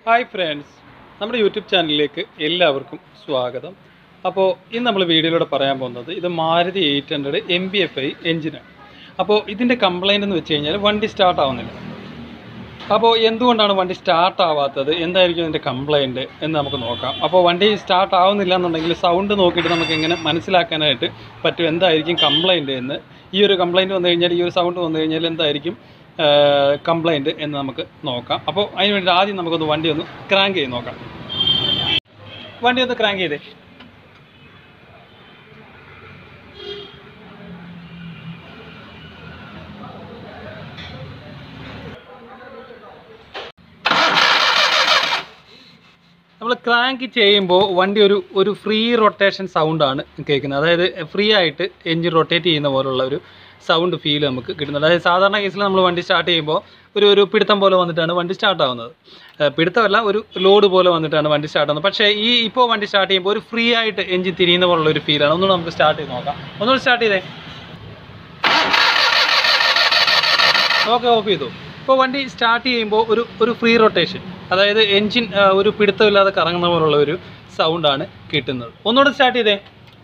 hi friends നമ്മുടെ YouTube ചാനലിലേക്ക് എല്ലാവർക്കും സ്വാഗതം അപ്പോൾ ഇന്ന് നമ്മൾ വീഡിയോയിലൂടെ പറയാൻ പോകുന്നത് ഇത് Maruti eight hundred M B F I എഞ്ചിനാണ് അപ്പോൾ ഇതിൻ്റെ കംപ്ലൈൻ്റ് എന്ന് വെച്ച് കഴിഞ്ഞാൽ വണ്ടി സ്റ്റാർട്ട് ആവുന്നില്ല അപ്പോൾ എന്തുകൊണ്ടാണ് വണ്ടി സ്റ്റാർട്ട് ആവാത്തത് എന്തായിരിക്കും ഇതിൻ്റെ കംപ്ലൈൻറ്റ് എന്ന് നമുക്ക് നോക്കാം അപ്പോൾ വണ്ടി സ്റ്റാർട്ട് ആവുന്നില്ല എന്നുണ്ടെങ്കിൽ സൗണ്ട് നോക്കിയിട്ട് നമുക്ക് എങ്ങനെ മനസ്സിലാക്കാനായിട്ട് പറ്റും എന്തായിരിക്കും കംപ്ലൈൻറ്റ് എന്ന് ഈ ഒരു കംപ്ലൈൻറ്റ് വന്നു കഴിഞ്ഞാൽ ഈ ഒരു സൗണ്ട് വന്നു കഴിഞ്ഞാൽ എന്തായിരിക്കും കംപ്ലൈൻറ്റ് എന്ന് നമുക്ക് നോക്കാം അപ്പോൾ അതിന് വേണ്ടി ആദ്യം നമുക്കൊന്ന് വണ്ടി ഒന്ന് ക്രാങ്ക് ചെയ്ത് നോക്കാം വണ്ടി ഒന്ന് ക്രാങ്ക് ചെയ്തേ നമ്മൾ ക്രാങ്ക് ചെയ്യുമ്പോൾ വണ്ടി ഒരു ഒരു ഫ്രീ റൊട്ടേഷൻ സൗണ്ടാണ് കേൾക്കുന്നത് അതായത് ഫ്രീ ആയിട്ട് എഞ്ചിൻ റൊട്ടേറ്റ് ചെയ്യുന്ന പോലുള്ള ഒരു സൗണ്ട് ഫീൽ നമുക്ക് കിട്ടുന്നുണ്ട് അതായത് സാധാരണ കേസിൽ നമ്മൾ വണ്ടി സ്റ്റാർട്ട് ചെയ്യുമ്പോൾ ഒരു ഒരു പിടുത്തം പോലെ വന്നിട്ടാണ് വണ്ടി സ്റ്റാർട്ട് ആവുന്നത് ഏഹ് പിടുത്തമല്ല ഒരു ലോഡ് പോലെ വന്നിട്ടാണ് വണ്ടി സ്റ്റാർട്ട് ആവുന്നത് പക്ഷേ ഈ ഇപ്പോൾ വണ്ടി സ്റ്റാർട്ട് ചെയ്യുമ്പോൾ ഒരു ഫ്രീ ആയിട്ട് എഞ്ചിൻ തിരിയുന്ന പോലുള്ള ഒരു ഫീലാണ് ഒന്നുകൂടെ നമുക്ക് സ്റ്റാർട്ട് ചെയ്ത് നോക്കാം ഒന്നുകൂടെ സ്റ്റാർട്ട് ചെയ്തേ ഓക്കെ ഓഫ് ചെയ്തു ഇപ്പോൾ വണ്ടി സ്റ്റാർട്ട് ചെയ്യുമ്പോൾ ഒരു ഒരു ഫ്രീ റൊട്ടേഷൻ അതായത് എൻജിൻ ഒരു പിടുത്തമില്ലാതെ കറങ്ങുന്ന പോലുള്ള ഒരു സൗണ്ടാണ് കിട്ടുന്നത് ഒന്നുകൂടെ സ്റ്റാർട്ട് ചെയ്തേ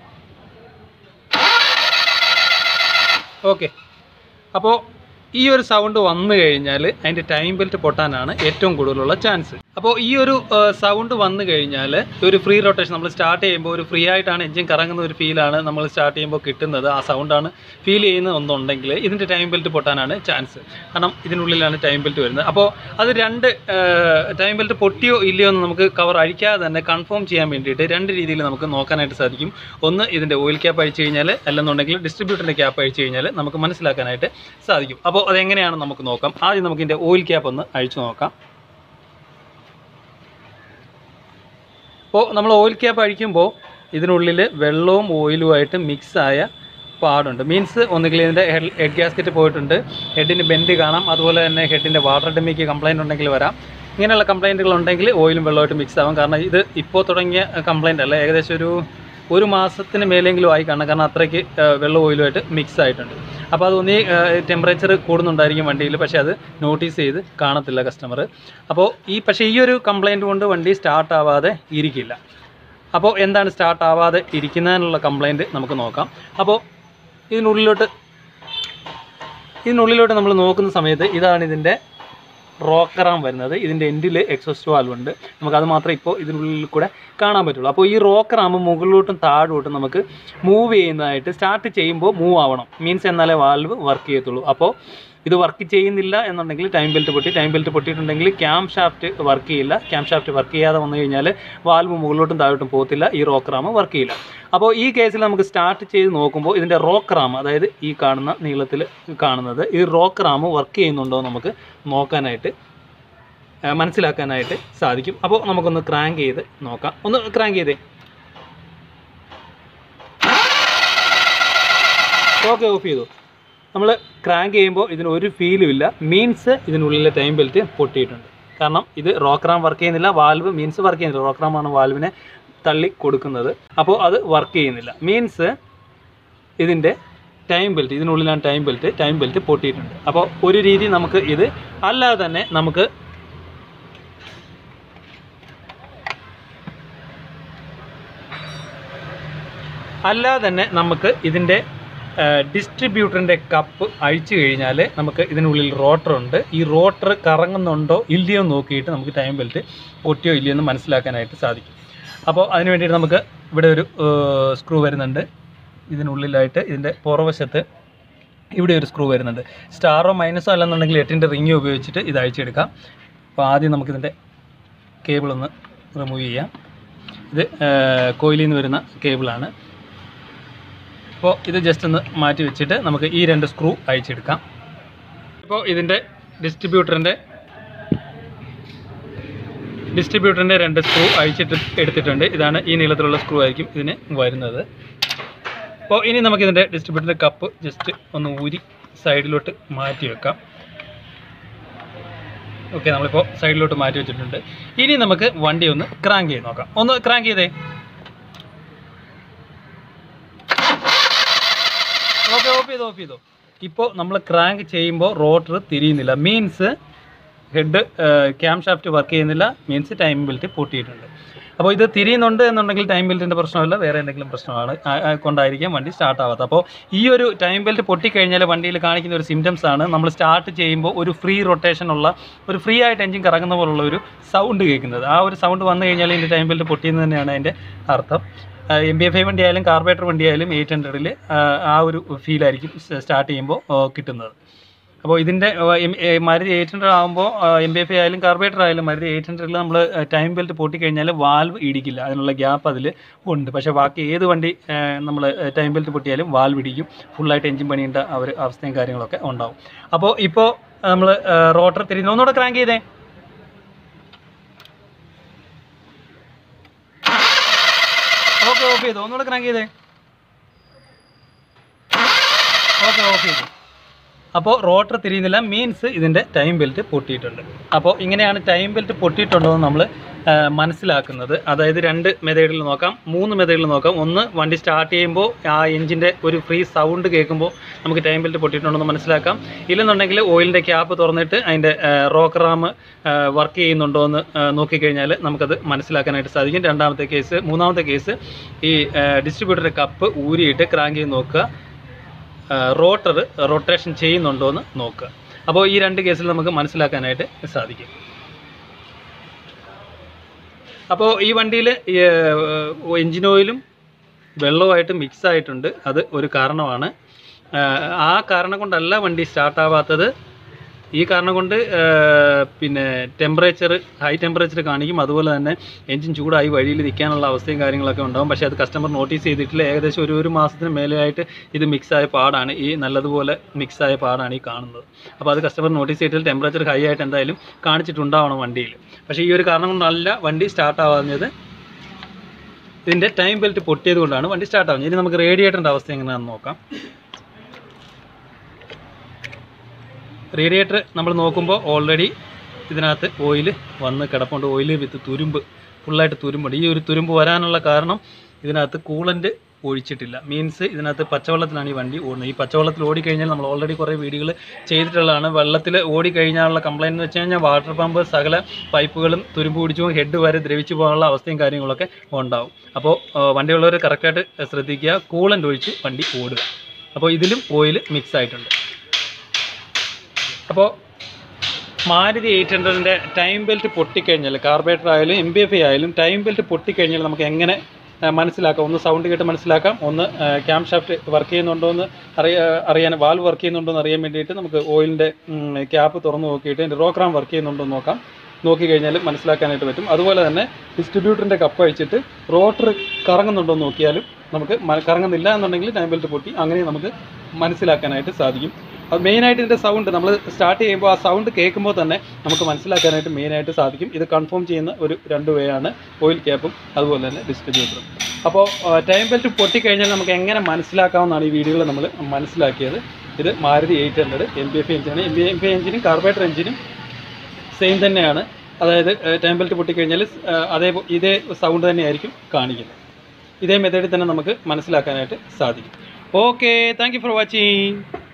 ഓക്കെ അപ്പോൾ ഈ ഒരു സൗണ്ട് വന്നു കഴിഞ്ഞാൽ അതിൻ്റെ ടൈം ബെൽറ്റ് പൊട്ടാനാണ് ഏറ്റവും കൂടുതലുള്ള ചാൻസ് അപ്പോൾ ഈ ഒരു സൗണ്ട് വന്നു കഴിഞ്ഞാൽ ഒരു ഫ്രീ റൊട്ടേഷൻ നമ്മൾ സ്റ്റാർട്ട് ചെയ്യുമ്പോൾ ഒരു ഫ്രീ ആയിട്ടാണ് എഞ്ചിൻ കറങ്ങുന്ന ഒരു ഫീലാണ് നമ്മൾ സ്റ്റാർട്ട് ചെയ്യുമ്പോൾ കിട്ടുന്നത് ആ സൗണ്ടാണ് ഫീൽ ചെയ്യുന്ന ഒന്നുണ്ടെങ്കിൽ ഇതിൻ്റെ ടൈം ബെൽറ്റ് പൊട്ടാനാണ് ചാൻസ് കാരണം ഇതിനുള്ളിലാണ് ടൈം ബെൽറ്റ് വരുന്നത് അപ്പോൾ അത് രണ്ട് ടൈം ബെൽറ്റ് പൊട്ടിയോ ഇല്ലയോ എന്ന് നമുക്ക് കവർ അഴിക്കാതെ തന്നെ കൺഫേം ചെയ്യാൻ വേണ്ടിയിട്ട് രണ്ട് രീതിയിൽ നമുക്ക് നോക്കാനായിട്ട് സാധിക്കും ഒന്ന് ഇതിൻ്റെ ഓയിൽ ക്യാപ്പ് അഴിച്ചു കഴിഞ്ഞാൽ അല്ലെന്നുണ്ടെങ്കിൽ ഡിസ്ട്രിബ്യൂട്ടറിൻ്റെ ക്യാപ്പ് അഴിച്ചു കഴിഞ്ഞാൽ നമുക്ക് മനസ്സിലാക്കാനായിട്ട് സാധിക്കും അപ്പോൾ അതെങ്ങനെയാണ് നമുക്ക് നോക്കാം ആദ്യം നമുക്ക് ഇതിൻ്റെ ഓയിൽ ക്യാപ്പ് ഒന്ന് അഴിച്ചു നോക്കാം അപ്പോൾ നമ്മൾ ഓയിൽ ക്യാപ്പ് അഴിക്കുമ്പോൾ ഇതിനുള്ളിൽ വെള്ളവും ഓയിലുമായിട്ട് മിക്സായ പാടുണ്ട് മീൻസ് ഒന്നുകിൽ ഇതിൻ്റെ ഹെഡ് ഹെഡ് ഗ്യാസ്കറ്റ് പോയിട്ടുണ്ട് ഹെഡിന് ബെൻഡ് കാണാം അതുപോലെ തന്നെ ഹെഡിൻ്റെ വാട്ടർ ഡെമിക്ക് കംപ്ലൈൻറ്റ് ഉണ്ടെങ്കിൽ വരാം ഇങ്ങനെയുള്ള കംപ്ലൈൻറ്റുകൾ ഉണ്ടെങ്കിൽ ഓയിലും വെള്ളമായിട്ട് മിക്സ് ആവും കാരണം ഇത് ഇപ്പോൾ തുടങ്ങിയ കംപ്ലൈൻ്റ് അല്ല ഏകദേശം ഒരു ഒരു മാസത്തിന് മേലെങ്കിലും ആയി കാണണം കാരണം അത്രയ്ക്ക് വെള്ളം ഓയിലുമായിട്ട് മിക്സ് ആയിട്ടുണ്ട് അപ്പോൾ അത് ഒന്നീ ടെമ്പറേച്ചർ കൂടുന്നുണ്ടായിരിക്കും വണ്ടിയിൽ പക്ഷേ അത് നോട്ടീസ് ചെയ്ത് കാണത്തില്ല കസ്റ്റമർ അപ്പോൾ ഈ പക്ഷേ ഈ ഒരു കംപ്ലൈൻറ്റ് കൊണ്ട് വണ്ടി സ്റ്റാർട്ട് ആവാതെ ഇരിക്കില്ല അപ്പോൾ എന്താണ് സ്റ്റാർട്ട് ആവാതെ ഇരിക്കുന്നതിനുള്ള കംപ്ലൈൻറ്റ് നമുക്ക് നോക്കാം അപ്പോൾ ഇതിനുള്ളിലോട്ട് ഇതിനുള്ളിലോട്ട് നമ്മൾ നോക്കുന്ന സമയത്ത് ഇതാണ് ഇതിൻ്റെ റോക്കറാം വരുന്നത് ഇതിൻ്റെ എൻഡിൽ എക്സോസ്റ്റ് വാൽവ് ഉണ്ട് നമുക്ക് അത് മാത്രമേ ഇപ്പോൾ ഇതിനുള്ളിൽ കൂടെ കാണാൻ പറ്റുള്ളൂ അപ്പോൾ ഈ റോക്കറാകുമ്പോൾ മുകളിലോട്ടും താഴോട്ടും നമുക്ക് മൂവ് ചെയ്യുന്നതായിട്ട് സ്റ്റാർട്ട് ചെയ്യുമ്പോൾ മൂവ് ആവണം മീൻസ് എന്നാലേ വാൽവ് വർക്ക് ചെയ്യത്തുള്ളൂ അപ്പോൾ ഇത് വർക്ക് ചെയ്യുന്നില്ല എന്നുണ്ടെങ്കിൽ ടൈം ബെൽറ്റ് പൊട്ടി ടൈം ബെൽറ്റ് പൊട്ടിയിട്ടുണ്ടെങ്കിൽ ക്യാം ഷാഫ്റ്റ് വർക്ക് ചെയ്യില്ല ക്യാം ഷാഫ്റ്റ് വർക്ക് ചെയ്യാതെ വന്നു കഴിഞ്ഞാൽ വാൽവ് മുകളിലോട്ടും താഴോട്ടും പോകത്തില്ല ഈ റോക്കറാം വർക്ക് ചെയ്യില്ല അപ്പോൾ ഈ കേസിൽ നമുക്ക് സ്റ്റാർട്ട് ചെയ്ത് നോക്കുമ്പോൾ ഇതിൻ്റെ റോക്കറാം അതായത് ഈ കാണുന്ന നീളത്തിൽ കാണുന്നത് ഈ റോക്കറാം വർക്ക് ചെയ്യുന്നുണ്ടോ എന്ന് നമുക്ക് നോക്കാനായിട്ട് മനസ്സിലാക്കാനായിട്ട് സാധിക്കും അപ്പോൾ നമുക്കൊന്ന് ക്രാങ്ക് ചെയ്ത് നോക്കാം ഒന്ന് ക്രാങ്ക് ചെയ്തേ ഓക്കെ ഓഫ് ചെയ്തു നമ്മൾ ക്രാങ്ക് ചെയ്യുമ്പോൾ ഇതിന് ഒരു ഫീലും ഇല്ല മീൻസ് ഇതിനുള്ളിലെ ടൈം ബെൽറ്റ് പൊട്ടിയിട്ടുണ്ട് കാരണം ഇത് റോക്രാം വർക്ക് ചെയ്യുന്നില്ല വാൽവ് മീൻസ് വർക്ക് ചെയ്യുന്നില്ല റോക്രാമാണ് വാൽവിനെ തള്ളി കൊടുക്കുന്നത് അപ്പോൾ അത് വർക്ക് ചെയ്യുന്നില്ല മീൻസ് ഇതിൻ്റെ ടൈം ബെൽറ്റ് ഇതിനുള്ളിലാണ് ടൈം ബെൽറ്റ് ടൈം ബെൽറ്റ് പൊട്ടിയിട്ടുണ്ട് അപ്പോൾ ഒരു രീതി നമുക്ക് ഇത് അല്ലാതെ തന്നെ നമുക്ക് അല്ലാതെ തന്നെ നമുക്ക് ഇതിൻ്റെ ഡിസ്ട്രിബ്യൂട്ടറിൻ്റെ കപ്പ് അഴിച്ചു കഴിഞ്ഞാൽ നമുക്ക് ഇതിനുള്ളിൽ റോട്ടർ ഉണ്ട് ഈ റോട്ടർ കറങ്ങുന്നുണ്ടോ ഇല്ലയോ നോക്കിയിട്ട് നമുക്ക് ടൈം ബെൽറ്റ് പൊട്ടിയോ ഇല്ലയോ എന്ന് മനസ്സിലാക്കാനായിട്ട് സാധിക്കും അപ്പോൾ അതിന് വേണ്ടിയിട്ട് നമുക്ക് ഇവിടെ ഒരു സ്ക്രൂ വരുന്നുണ്ട് ഇതിനുള്ളിലായിട്ട് ഇതിൻ്റെ പുറവശത്ത് ഇവിടെ ഒരു സ്ക്രൂ വരുന്നുണ്ട് സ്റ്റാറോ മൈനസോ അല്ലെന്നുണ്ടെങ്കിൽ എട്ടിൻ്റെ റിങ് ഉപയോഗിച്ചിട്ട് ഇത് അഴിച്ചെടുക്കാം അപ്പോൾ ആദ്യം നമുക്കിതിൻ്റെ കേബിളൊന്ന് റിമൂവ് ചെയ്യാം ഇത് കോയിലിൽ നിന്ന് വരുന്ന കേബിളാണ് അപ്പോൾ ഇത് ജസ്റ്റ് ഒന്ന് മാറ്റി വെച്ചിട്ട് നമുക്ക് ഈ രണ്ട് സ്ക്രൂ അഴിച്ചെടുക്കാം ഇപ്പോൾ ഇതിൻ്റെ ഡിസ്ട്രിബ്യൂട്ടറിൻ്റെ ഡിസ്ട്രിബ്യൂട്ടറിൻ്റെ രണ്ട് സ്ക്രൂ അഴിച്ചിട്ട് എടുത്തിട്ടുണ്ട് ഇതാണ് ഈ നീളത്തിലുള്ള സ്ക്രൂ ആയിരിക്കും ഇതിന് വരുന്നത് അപ്പോൾ ഇനി നമുക്കിതിൻ്റെ ഡിസ്ട്രിബ്യൂട്ടറിൻ്റെ കപ്പ് ജസ്റ്റ് ഒന്ന് ഊരി സൈഡിലോട്ട് മാറ്റി വെക്കാം ഓക്കെ നമ്മളിപ്പോൾ സൈഡിലോട്ട് മാറ്റി വെച്ചിട്ടുണ്ട് ഇനി നമുക്ക് വണ്ടി ഒന്ന് ക്രാങ്ക് ചെയ്ത് നോക്കാം ഒന്ന് ക്രാങ്ക് ചെയ്തേ ഓക്കെ ഓഫ് ചെയ്തോ ഓഫ് ചെയ്തോ ഇപ്പോൾ നമ്മൾ ക്രാങ്ക് ചെയ്യുമ്പോൾ റോട്ടർ തിരിയുന്നില്ല means head camshaft work ചെയ്യുന്നില്ല മീൻസ് ടൈം ബെൽറ്റ് പൊട്ടിയിട്ടുണ്ട് അപ്പോൾ ഇത് തിരിയുന്നുണ്ട് എന്നുണ്ടെങ്കിൽ ടൈം ബെൽറ്റിൻ്റെ പ്രശ്നമല്ല വേറെ എന്തെങ്കിലും പ്രശ്നമാണ് ആ- ആ കൊണ്ടായിരിക്കാം വണ്ടി സ്റ്റാർട്ട് ആവാത്തത് അപ്പോൾ ഈ ഒരു ടൈം ബെൽറ്റ് പൊട്ടിക്കഴിഞ്ഞാൽ വണ്ടിയിൽ കാണിക്കുന്ന ഒരു സിംറ്റംസ് ആണ് നമ്മൾ സ്റ്റാർട്ട് ചെയ്യുമ്പോൾ ഒരു ഫ്രീ റൊട്ടേഷൻ ഉള്ള ഒരു ഫ്രീ ആയിട്ട് എഞ്ചിൻ കറങ്ങുന്ന പോലുള്ള ഒരു സൗണ്ട് കേൾക്കുന്നത് ആ ഒരു സൗണ്ട് വന്നു കഴിഞ്ഞാൽ ഇതിൻ്റെ ടൈം ബെൽറ്റ് പൊട്ടിയെന്ന് തന്നെയാണ് അതിൻ്റെ അർത്ഥം എം ബി എഫ് ഐ വണ്ടി ആയാലും കാർബേറ്റർ വണ്ടി ആയാലും എയ്റ്റ് ഹൺഡ്രഡിൽ ആ ഒരു ഫീലായിരിക്കും സ്റ്റാർട്ട് ചെയ്യുമ്പോൾ കിട്ടുന്നത് അപ്പോൾ ഇതിൻ്റെ മാരുതി എയ്റ്റ് ഹൺഡ്രഡ് ആകുമ്പോൾ എം ബി എഫ് ഐ ആയാലും കാർബേറ്റർ ആയാലും മാരുതി എയ്റ്റ് ഹൺഡ്രഡിൽ നമ്മൾ ടൈം ബെൽറ്റ് പൊട്ടിക്കഴിഞ്ഞാൽ വാൽവ് ഇടിക്കില്ല അതിനുള്ള ഗ്യാപ്പ് അതിൽ ഉണ്ട് പക്ഷേ ബാക്കി ഏത് വണ്ടി നമ്മൾ ടൈം ബെൽറ്റ് പൊട്ടിയാലും വാൽവ് ഇടിക്കും ഫുള്ളായിട്ട് എഞ്ചിൻ പണിയേണ്ട ആ ഒരു അവസ്ഥയും കാര്യങ്ങളൊക്കെ ഉണ്ടാവും അപ്പോൾ ഇപ്പോൾ നമ്മൾ റോട്ടർ തിരിഞ്ഞ് ഒന്നുകൂടെ ക്രാങ്ക് ചെയ്തേ ഓക്കെ ഓഫ് ചെയ്തു ഒന്നുകൂടെ ക്രാങ്ക് ചെയ്തേ ഓക്കെ ഓഫ് ചെയ്തു അപ്പോൾ റോട്ടർ തിരിയുന്നില്ല മീൻസ് ഇതിൻ്റെ ടൈം ബെൽറ്റ് പൊട്ടിയിട്ടുണ്ട് അപ്പോൾ ഇങ്ങനെയാണ് ടൈം ബെൽറ്റ് പൊട്ടിയിട്ടുണ്ടോ എന്ന് നമ്മൾ മനസ്സിലാക്കുന്നത് അതായത് രണ്ട് മെത്തേഡിൽ നോക്കാം മൂന്ന് മെത്തേഡിൽ നോക്കാം ഒന്ന് വണ്ടി സ്റ്റാർട്ട് ചെയ്യുമ്പോൾ ആ എഞ്ചിൻ്റെ ഒരു ഫ്രീ സൗണ്ട് കേൾക്കുമ്പോൾ നമുക്ക് ടൈം ബെൽറ്റ് പൊട്ടിയിട്ടുണ്ടെന്ന് മനസ്സിലാക്കാം ഇല്ലെന്നുണ്ടെങ്കിൽ ഓയിലിൻ്റെ ക്യാപ്പ് തുറന്നിട്ട് അതിൻ്റെ റോക്ക് റാം വർക്ക് ചെയ്യുന്നുണ്ടോ എന്ന് ആ, നോക്കിക്കഴിഞ്ഞാൽ നമുക്കത് മനസ്സിലാക്കാനായിട്ട് സാധിക്കും രണ്ടാമത്തെ കേസ് മൂന്നാമത്തെ കേസ് ഈ ഡിസ്ട്രിബ്യൂട്ടറുടെ കപ്പ് ഊരിയിട്ട് ക്രാങ്ക് ചെയ്ത് നോക്കുക റോട്ടർ റൊട്ടേഷൻ ചെയ്യുന്നുണ്ടോ എന്ന് നോക്കുക അപ്പോൾ ഈ രണ്ട് കേസിൽ നമുക്ക് മനസ്സിലാക്കാനായിട്ട് സാധിക്കും അപ്പോൾ ഈ വണ്ടിയിൽ എൻജിൻ ഓയിലും വെള്ളവുമായിട്ട് മിക്സ് ആയിട്ടുണ്ട് അത് ഒരു കാരണമാണ് ആ, ആ കാരണം കൊണ്ടല്ല വണ്ടി സ്റ്റാർട്ട് ആവാത്തത് ഈ കാരണം കൊണ്ട് ആ, പിന്നെ ടെമ്പറേച്ചർ ഹൈ ടെമ്പറേച്ചർ കാണിക്കും അതുപോലെ തന്നെ എൻജിൻ ചൂടായി വഴിയിൽ നിൽക്കാനുള്ള അവസ്ഥയും കാര്യങ്ങളൊക്കെ ഉണ്ടാകും പക്ഷേ അത് കസ്റ്റമർ നോട്ടീസ് ചെയ്തിട്ടില്ല ഏകദേശം ഒരു ഒരു മാസത്തിന് മേലെയായിട്ട് ഇത് മിക്സ് ആയ പാടാണ് ഈ നല്ലതുപോലെ മിക്സ് ആയ പാടാണ് ഈ കാണുന്നത് അപ്പോൾ അത് കസ്റ്റമർ നോട്ടീസ് ചെയ്തിട്ട് ടെമ്പറേച്ചർ ഹൈ ആയിട്ട് എന്തായാലും കാണിച്ചിട്ടുണ്ടാവണം വണ്ടിയിൽ പക്ഷേ ഈ ഒരു കാരണം കൊണ്ടല്ല വണ്ടി സ്റ്റാർട്ട് ആവാഞ്ഞത് ഇതിൻ്റെ ടൈം ബെൽറ്റ് പൊട്ടിയത് കൊണ്ടാണ് വണ്ടി സ്റ്റാർട്ട് ആവുന്നത് ഇനി നമുക്ക് റേഡിയേറ്ററിൻ്റെ അവസ്ഥ എങ്ങനെയാണെന്ന് നോക്കാം റേഡിയേറ്റർ നമ്മൾ നോക്കുമ്പോൾ ഓൾറെഡി ഇതിനകത്ത് ഓയിൽ വന്ന് കിടപ്പുണ്ട് ഓയിൽ വിത്ത് തുരുമ്പ് ഫുള്ളായിട്ട് തുരുമ്പുണ്ട് ഈ ഒരു തുരുമ്പ് വരാനുള്ള കാരണം ഇതിനകത്ത് കൂളൻ്റ് ഒഴിച്ചിട്ടില്ല മീൻസ് ഇതിനകത്ത് പച്ചവെള്ളത്തിലാണ് ഈ വണ്ടി ഓടുന്നത് ഈ പച്ചവെള്ളത്തിൽ ഓടിക്കഴിഞ്ഞാൽ നമ്മൾ ഓൾറെഡി കുറേ വീഡിയോകൾ ചെയ്തിട്ടുള്ളതാണ് വെള്ളത്തിൽ ഓടിക്കഴിഞ്ഞാലുള്ള കംപ്ലയിൻറ്റ് എന്ന് വെച്ച് കഴിഞ്ഞാൽ വാട്ടർ പമ്പ് സകല പൈപ്പുകളും തുരുമ്പ് പിടിച്ചു ഹെഡ് വരെ ദ്രവിച്ചു പോകാനുള്ള അവസ്ഥയും കാര്യങ്ങളൊക്കെ ഉണ്ടാവും അപ്പോൾ വണ്ടിയുള്ളവർ കറക്റ്റായിട്ട് ശ്രദ്ധിക്കുക കൂളൻ്റ് ഒഴിച്ച് വണ്ടി ഓടുക അപ്പോൾ ഇതിലും ഓയിൽ മിക്സ് ആയിട്ടുണ്ട് അപ്പോൾ മാരുതി എയ്റ്റ് ഹൺഡ്രഡിൻ്റെ ടൈം ബെൽറ്റ് പൊട്ടിക്കഴിഞ്ഞാൽ കാർബേറ്റർ ആയാലും എം ബി എഫ് ആയാലും ടൈം ബെൽറ്റ് പൊട്ടിക്കഴിഞ്ഞാൽ നമുക്ക് എങ്ങനെ ആ, മനസ്സിലാക്കാം ഒന്ന് സൗണ്ട് കേട്ട് മനസ്സിലാക്കാം ഒന്ന് ക്യാം ഷാഫ്റ്റ് വർക്ക് ചെയ്യുന്നുണ്ടോ എന്ന് അറിയ അറിയാൻ വാൽവ് വർക്ക് ചെയ്യുന്നുണ്ടോ എന്ന് അറിയാൻ വേണ്ടിയിട്ട് നമുക്ക് ഓയിലിൻ്റെ ക്യാപ്പ് തുറന്ന് നോക്കിയിട്ട് അതിൻ്റെ റോക്രാം വർക്ക് ചെയ്യുന്നുണ്ടോ എന്ന് നോക്കാം നോക്കി കഴിഞ്ഞാൽ മനസ്സിലാക്കാനായിട്ട് പറ്റും അതുപോലെ തന്നെ ഡിസ്ട്രിബ്യൂട്ടറിൻ്റെ കപ്പ് അഴിച്ചിട്ട് റോട്ടർ കറങ്ങുന്നുണ്ടോ എന്ന് നോക്കിയാലും നമുക്ക് മ- കറങ്ങുന്നില്ല എന്നുണ്ടെങ്കിൽ ടൈം ബെൽറ്റ് പൊട്ടി അങ്ങനെ നമുക്ക് മനസ്സിലാക്കാനായിട്ട് സാധിക്കും അത് മെയിനായിട്ട് ഇതിൻ്റെ സൗണ്ട് നമ്മൾ സ്റ്റാർട്ട് ചെയ്യുമ്പോൾ ആ സൗണ്ട് കേൾക്കുമ്പോൾ തന്നെ നമുക്ക് മനസ്സിലാക്കാനായിട്ട് മെയിനായിട്ട് സാധിക്കും ഇത് കൺഫേം ചെയ്യുന്ന ഒരു രണ്ട് വേ ആണ് ഓയിൽ ക്യാപ്പും അതുപോലെ തന്നെ ഡിസ്ട്രിബ്യൂട്ടറും അപ്പോൾ ടൈം ബെൽറ്റ് പൊട്ടിക്കഴിഞ്ഞാൽ നമുക്ക് എങ്ങനെ മനസ്സിലാക്കാമെന്നാണ് ഈ വീഡിയോയിൽ നമ്മൾ മനസ്സിലാക്കിയത് ഇത് Maruti eight hundred M P F എഞ്ചിനാണ് എം പി എം പി എഞ്ചിനും കാർബേറ്റർ എഞ്ചിനും സെയിം തന്നെയാണ് അതായത് ടൈം ബെൽറ്റ് പൊട്ടിക്കഴിഞ്ഞാൽ അതേ ഇതേ സൗണ്ട് തന്നെയായിരിക്കും കാണിക്കുന്നത് ഇതേ മെത്തേഡിൽ തന്നെ നമുക്ക് മനസ്സിലാക്കാനായിട്ട് സാധിക്കും okay thank you for watching